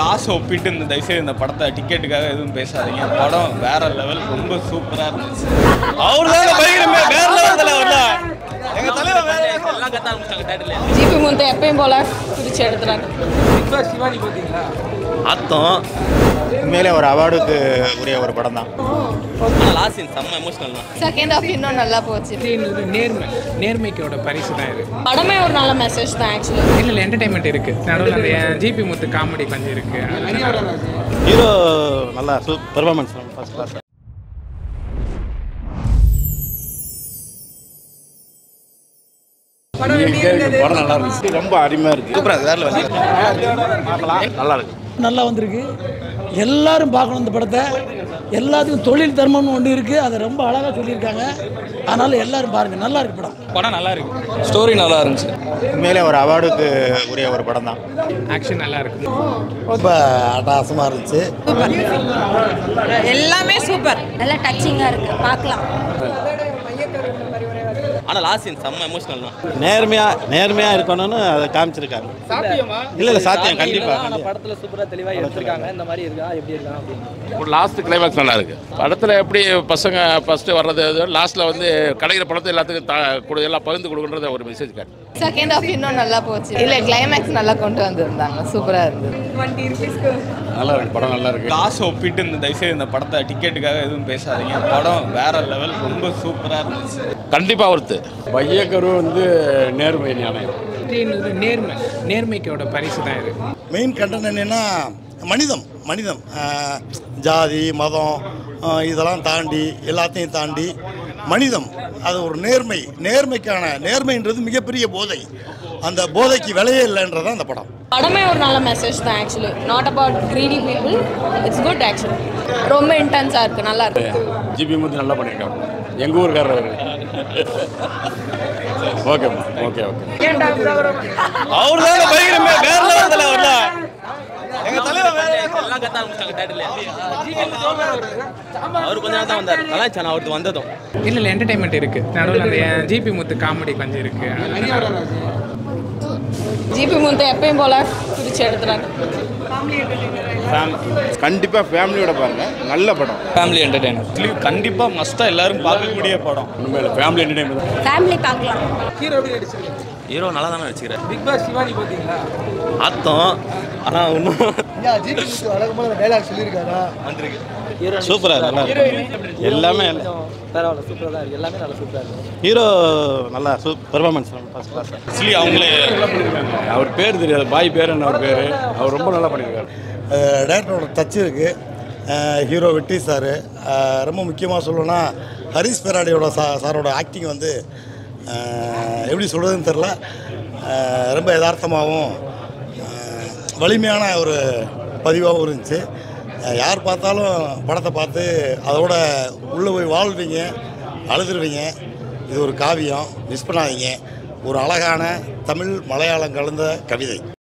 காசை ஒப்பிட்டு இந்த தயவுசெய்து இந்த படத்தை டிக்கெட்டுக்காக எதுவும் பேசாதீங்க படம் வேற லெவல் ரொம்ப சூப்பரா இருந்துச்சு அவர் தான் பயங்கரமே வேற லெவல் அவர் தான் எங்க தலைவர் வேற எல்லாம் கத்த ஆரம்பிச்சாங்க தேட்டர்ல ஜிபி முந்தை எப்பயும் போல பிரிச்சு எடுத்துறாங்க அர்த்தம் உண்மையிலே ஒரு அவார்டுக்கு உரிய ஒரு படம் தான் லாஸ்ட் சீன் செம்ம எமோஷனல் தான் செகண்ட் ஹாஃப் இன்னும் நல்லா போச்சு அப்படின்றது நேர்மை நேர்மைக்கோட பரிசு தான் இது படமே ஒரு நல்ல மெசேஜ் தான் ஆக்சுவலி இல்லை இல்லை என்டர்டைன்மெண்ட் இருக்கு நடுவில் அந்த ஜிபி முத்து காமெடி கொஞ்சம் இருக்கு அது நல்லா இருக்கு. ஹீரோ நல்லா சூப் பெர்ஃபார்மன்ஸ் ஃபர்ஸ்ட் கிளாஸ் படம் நல்லா இருந்துச்சு ரொம்ப அருமையாக இருக்கு சூப்பராக இருக்கு வேற level. நல்லா இருக்கு நல்லா வந்திருக்கு எல்லாரும் பார்க்கணும் இந்த படத்தை எல்லாத்துக்கும் தொழில் தர்மம்னு ஒன்று இருக்குது அதை ரொம்ப அழகாக சொல்லியிருக்காங்க அதனால் எல்லாரும் பாருங்கள் நல்லா இருக்கு படம் படம் நல்லா இருக்கு ஸ்டோரி நல்லா இருந்துச்சு உண்மையிலே ஒரு அவார்டுக்கு உரிய ஒரு படம் தான் ஆக்ஷன் நல்லா இருக்கு ரொம்ப அட்டகாசமாக இருந்துச்சு எல்லாமே சூப்பர் நல்லா டச்சிங்காக இருக்கு பார்க்கலாம் ஆனா லாஸ்ட் சீன் செம்ம எமோஷனல் தான் நேர்மையாக நேர்மையாக இருக்கணும்னு அதை காமிச்சிருக்காங்க இல்லை இல்லை சாத்தியம் கண்டிப்பாக படத்துல சூப்பரா தெளிவா எடுத்திருக்காங்க இந்த மாதிரி இருக்கா எப்படி இருக்கா அப்படின்னு ஒரு லாஸ்ட் கிளைமேக்ஸ் நல்லா இருக்கு படத்தில் எப்படி பசங்க ஃபஸ்ட்டு வர்றது லாஸ்ட்டில் வந்து கிடைக்கிற படத்தை எல்லாத்துக்கும் தா கொடு எல்லாம் பகிர்ந்து கொடுக்குறது ஒரு மெசேஜ் காட்டு செகண்ட் ஹாஃப் இன்னும் நல்லா போச்சு இல்ல கிளைமேக்ஸ் நல்லா கொண்டு வந்திருந்தாங்க சூப்பரா இருந்தது நல்லா இருக்கு படம் நல்லா இருக்கு காசை ஒப்பிட்டு இந்த தயவுசெய்து இந்த படத்தை டிக்கெட்டுக்காக எதுவும் பேசாதீங்க படம் வேற லெவல் ரொம்ப சூப்பரா இருந்துச்சு கண்டிப்பாக ஒருத்து பையக்கரு வந்து நேர்மை நியாயம் அப்படின்றது நேர்மை நேர்மைக்கோட பரிசு தான் இது மெயின் கண்டென்ட் என்னென்னா மனிதம் மனிதம் ஆஹ், ஜாதி மதம் ஆஹ், இதெல்லாம் தாண்டி எல்லாத்தையும் தாண்டி மனிதம் அது ஒரு நேர்மை நேர்மைக்கான நேர்மைன்றது மிகப்பெரிய போதை அந்த போதைக்கு விலையே இல்லைன்றது அந்த படம் படமே ஒரு நல்ல மெசேஜ் தான் actually not about greedy people it's good actually ரொம்ப இன்டென்ஸாக இருக்கு நல்லா இருக்கு ஜிபி முத்து நல்லா பண்ணியிருக்காங்க எங்கள் ஊருக்காரர் அவரு. ஓகேம்மா ஓகே ஓகே அவர் தான் பயங்கரமே வேற லெவல் அவர் தான் எங்க தலைவர் வேற எல்லாம் கத்த ஆரம்பிச்சாங்க தேட்டர்ல அவர் கொஞ்ச நேரம் தான் வந்தார் நல்லா இருந்துச்சு ஆனா அவருக்கு வந்ததும் இல்லை இல்லை என்டர்டைன்மெண்ட் இருக்கு நடுவில் அந்த ஜிபி முத்து காமெடி கொஞ்சம் இருக்கு அது நல்லா இருக்கு. ஜிபி முந்தை எப்பயும் போல பிரிச்சு எடுத்துறாங்க கண்டிப்பாக ஃபேமிலியோட பாருங்க நல்ல படம் ஃபேமிலி என்டர்டைனர் கண்டிப்பா மஸ்டா எல்லாரும் பார்க்கக்கூடிய படம் உண்மையில ஃபேமிலி என்டர்டைன்மெண்ட் ஃபேமிலி பார்க்கலாம் ஹீரோ நல்லா தானே வச்சுக்கிறேன் பிக் பாஸ் சிவானி பாத்தீங்களா அர்த்தம் ஆனா இன்னும் வந்திருக்கு சூப்பராக நல்லா இருக்கு எல்லாமே பரவாயில்ல சூப்பரா தான் இருக்கு எல்லாமே நல்லா சூப்பரா இருக்கு ஹீரோ நல்லா சூப் பெர்ஃபார்மன்ஸ் ஃபர்ஸ்ட் கிளாஸ் ஆக்சுவலி அவங்களே அவர் பேர் தெரியாது பாய் பேர் என்ன அவர் பேர் அவர் ரொம்ப நல்லா பண்ணியிருக்காரு டேரக்டரோட டச் இருக்குது ஹீரோ வெட்டி சார் ரொம்ப முக்கியமாக சொல்லணும்னா ஹரிஷ் பெராடியோட சா சாரோட ஆக்டிங் வந்து அஹ், எப்படி சொல்கிறதுன்னு தெரில ரொம்ப யதார்த்தமாகவும் அஹ், வலிமையான ஒரு பதிவாகவும் இருந்துச்சு அஹ், யார் பார்த்தாலும் படத்தை பார்த்து அதோட உள்ளே போய் வாழ்வீங்க அழுதுருவீங்க இது ஒரு காவியம் மிஸ் பண்ணாதீங்க ஒரு அழகான தமிழ் மலையாளம் கலந்த கவிதை